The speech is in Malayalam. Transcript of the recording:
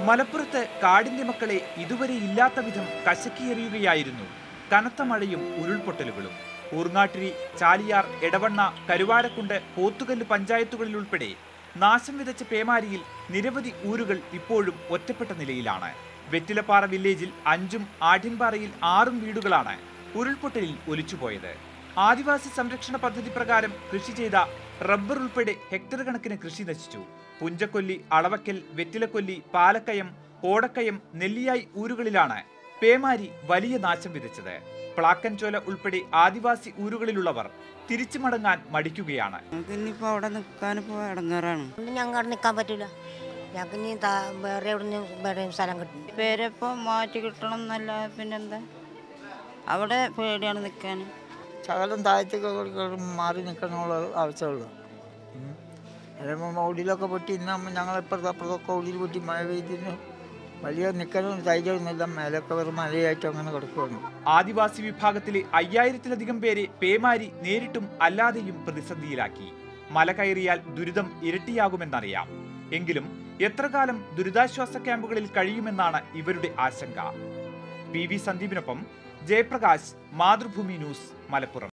മലപ്പുറത്ത് കാടിന്റെ മക്കളെ ഇതുവരെ ഇല്ലാത്ത വിധം കശക്കിയെറിയുകയായിരുന്നു കനത്ത മഴയും ഉരുൾപൊട്ടലുകളും ഊർങ്ങാട്ടിരി ചാലിയാർ എടവണ്ണ കരുവാരക്കുണ്ട് പോത്തുകല്ല് പഞ്ചായത്തുകളിൽ ഉൾപ്പെടെ നാശം വിതച്ച പേമാരിയിൽ നിരവധി ഊരുകൾ ഇപ്പോഴും ഒറ്റപ്പെട്ട നിലയിലാണ് വെറ്റിലപ്പാറ വില്ലേജിൽ അഞ്ചും ആഢ്യൻപാറയിൽ ആറും വീടുകളാണ് ഉരുൾപൊട്ടലിൽ ഒലിച്ചുപോയത് ആദിവാസി സംരക്ഷണ പദ്ധതി പ്രകാരം കൃഷി ചെയ്ത റബ്ബർ ഉൾപ്പെടെ ഹെക്ടർ കണക്കിന് കൃഷി നശിച്ചു പുഞ്ചക്കൊല്ലി അളവക്കൽ വെറ്റിലക്കൊല്ലി പാലക്കയം ഓടക്കയം നെല്ലിയായി ഊരുകളിലാണ് പേമാരി വലിയ നാശം വിതച്ചത് പ്ലാക്കൻചോല ഉൾപ്പെടെ ആദിവാസി ഊരുകളിലുള്ളവർ തിരിച്ചു മടങ്ങാൻ മടിക്കുകയാണ് നമുക്ക് ഇനിയിപ്പോൾ അവിടെ നിൽക്കാനിപ്പോൾ ഇടങ്ങാറാണ് ഒന്നും ഞങ്ങൾക്ക് അവിടെ നിൽക്കാൻ പറ്റില്ല ഞങ്ങൾക്ക് ഇനി താ- വേറെ എവിടെ വേറെ സ്ഥലം കിട്ടും പേരിപ്പോൾ മാറ്റി കിട്ടണം എന്നല്ല പിന്നെന്താ അവിടെ പേടിയാണ് നിൽക്കാൻ ശകലം താഴത്തേക്ക് മാറി നിൽക്കണമുള്ള ആവശ്യമുള്ളൂ അല്ലെങ്കിൽ ഓടിയിലൊക്കെ പൊട്ടി ഇന്ന് ഞങ്ങളിപ്പുറത്ത് അപ്പുറത്തൊക്കെ ഓടിയിൽ പൊട്ടി മഴ പെയ്തിന് വലിയ നിൽക്കാനും ധൈര്യമൊന്നുമില്ല മേലൊക്കെ വെറും മലയായിട്ട് അങ്ങനെ കിടക്കുകയാണ് ആദിവാസി വിഭാഗത്തിലെ അയ്യായിരത്തിലധികം പേരെ പേമാരി നേരിട്ടും അല്ലാതെയും പ്രതിസന്ധിയിലാക്കി മല കയറിയാൽ ദുരിതം ഇരട്ടിയാകുമെന്നറിയാം എങ്കിലും എത്ര കാലം ദുരിതാശ്വാസ ക്യാമ്പുകളിൽ കഴിയുമെന്നാണ് ഇവരുടെ ആശങ്ക പി വി സന്ദീപിനൊപ്പം ജയപ്രകാശ് മാതൃഭൂമി ന്യൂസ് മലപ്പുറം